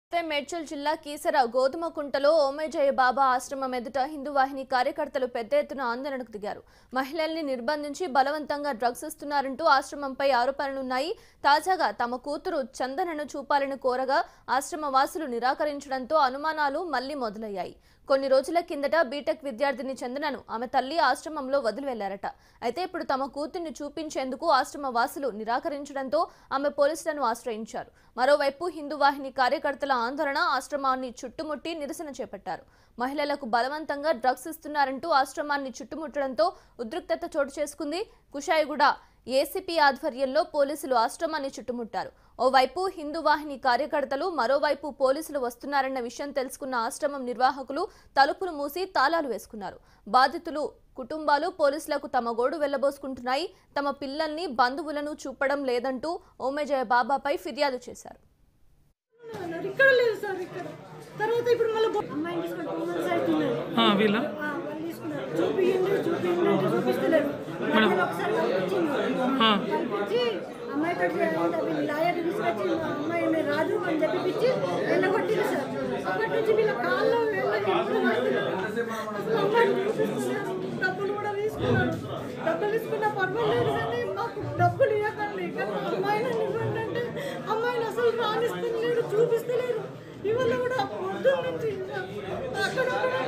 అయితే మేడ్చల్ జిల్లా కీసర గోధుమకుంటలో ఓమేజయ బాబా ఆశ్రమం ఎదుట హిందూ వాహిని కార్యకర్తలు పెద్ద ఎత్తున ఆందోళనకు దిగారు మహిళల్ని నిర్బంధించి బలవంతంగా డ్రగ్స్ ఇస్తున్నారంటూ ఆశ్రమంపై ఆరోపణలున్నాయి తాజాగా తమ కూతురు చందనను చూపాలని కోరగా ఆశ్రమ వాసులు నిరాకరించడంతో అనుమానాలు మళ్లీ మొదలయ్యాయి కొన్ని రోజుల కిందట బీటెక్ విద్యార్థిని చందనను ఆమె తల్లి ఆశ్రమంలో వదిలి వెళ్లారట అయితే ఇప్పుడు తమ కూతుర్ని చూపించేందుకు ఆశ్రమ వాసులు నిరాకరించడంతో ఆమె పోలీసులను ఆశ్రయించారు మరోవైపు హిందూ వాహిని కార్యకర్తల ఆందోళన ఆశ్రమాన్ని చుట్టుముట్టి నిరసన చేపట్టారు మహిళలకు బలవంతంగా డ్రగ్స్ ఇస్తున్నారంటూ ఆశ్రమాన్ని చుట్టుముట్టడంతో ఉద్రిక్తత చోటు చేసుకుంది కుషాయిగూడ ఏసీపీ ఆధ్వర్యంలో పోలీసులు ఆశ్రమాన్ని చుట్టుముట్టారు ఓవైపు హిందూ వాహిని కార్యకర్తలు మరోవైపు పోలీసులు వస్తున్నారన్న విషయం తెలుసుకున్న ఆశ్రమం నిర్వాహకులు తలుపులు మూసి తాళాలు వేసుకున్నారు బాధితులు కుటుంబాలు పోలీసులకు తమ గోడు వెళ్లబోసుకుంటున్నాయి తమ పిల్లల్ని బంధువులను చూపడం లేదంటూ ఓమేజయ బాబాపై ఫిర్యాదు చేశారు అన్నారు. ఇక్కడ లేదు సార్ ఇక్కడ తర్వాత ఇప్పుడు మళ్ళీ అమ్మాయిని తీసుకొని టూ మంత్స్ అవుతున్నారు ఆ, వీళ్ళ ఆ, వాళ్ళు తీసుకున్నారు చూపియండి చూపియండి అంటే చూపిస్తలేరు మధ్యలో ఒకసారి కల్పించింది ఆ. కల్పించి అమ్మాయి తోటి లాయర్ తీసుకొచ్చి మా అమ్మాయి మీరు రాదు అని చెప్పిపించి వెళ్ళగొట్టింది సార్ అప్పటి నుంచి వీళ్ళ కాళ్ళు వేళ్ళ ఎప్పుడు పడుతున్నారు. అసలు అమ్మాయిని చూపిస్తున్నారు డబ్బులు కూడా తీసుకున్నారు డబ్బులు తీసుకున్న పర్వాలేదు కానీ మాకు డబ్బులు ఇవ్వకండి కానీ అమ్మాయిని ఇవ్వండి అంటే అమ్మాయిని అసలు రాణిస్తలేరు చూపిస్తలేరు ఇవాళ కూడా పొద్దున్న నుంచి అక్కడ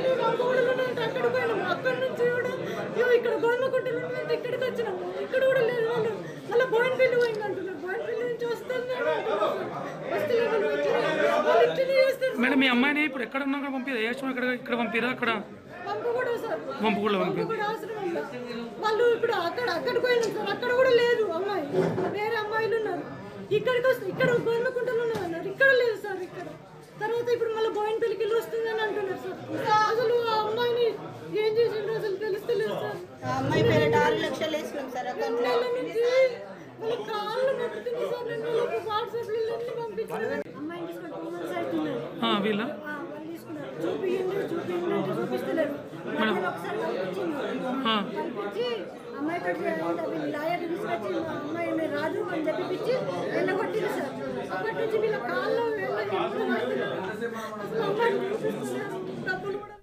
అంటే అక్కడ పోయినాము అక్కడ నుంచి కూడా ఇగో ఇక్కడ గోల్మకుంటలు ఉంటే ఇక్కడికి వచ్చినాము ఇక్కడ కూడా లేదు వాళ్ళు మళ్ళీ బోయిన్ బిల్లు పోయింది అంటున్నారు బోయిన్ బిల్లు నుంచి వస్తుంది వస్తే వాళ్ళు ఇట్లనే- వాళ్ళు ఇట్లనే చేస్తారు మేడం మీ అమ్మాయిని ఇప్పుడు ఎక్కడ ఉన్నా కూడా పంపిరా ఏ ఆశ్రమం ఇక్కడ ఇక్కడ పంపిరా అక్కడ పంపు కూడా సార్ పంపు కూడా పంపి పంపు కూడా ఆశ్రమంలో వాళ్ళు ఇప్పుడు అక్కడ అక్కడికి పోయినాం సార్ అక్కడ కూడా లేదు అమ్మాయి వేరే అమ్మాయిలు ఉన్నారు ఇక్కడికి వస్తే ఇక్కడ గోల్మకుంటలు ఉన్నారు అన్నారు ఇక్కడ లేదు సార్ ఇక్కడ తర్వాత ఇప్పుడు మళ్ళీ బోయిన్ పెళ్లికి వస్తుందని అంటున్నారు సార్ అసలు ఆ అమ్మాయిని ఏం చేసిండ్రో అసలు తెలుస్తలేదు సార్ ఆ అమ్మాయి పేరిట ఆరు లక్షలు వేసినాం సార్ అకౌంట్లో నెల నుంచి వాళ్ళ కాళ్ళు నొప్పుతుంది సార్ నేను వాళ్ళకి వాట్సాప్లో అన్ని పంపించాను అమ్మాయిని తీసుకొని టూ మంత్స్ అవుతున్నారు ఆ, వీళ్ళ ఆ, వాళ్ళు తీసుకున్నారు చూపియండి చూపియండి అంటే చూపిస్తలేరు మధ్యలో ఒకసారి కల్పించింది ఆ. కల్పించి అమ్మాయి తోటి లాయర్ తీసుకొచ్చి మా అమ్మాయి మీరు రాదు అని చెప్పిపించి వెళ్ళగొట్టింది సార్ అప్పటి నుంచి వీళ్ళ కాళ్ళు వేళ్ళ ఎప్పుడు పడుతున్నారు. అసలు అమ్మాయిని చూపిస్తున్నారు డబ్బులు కూడా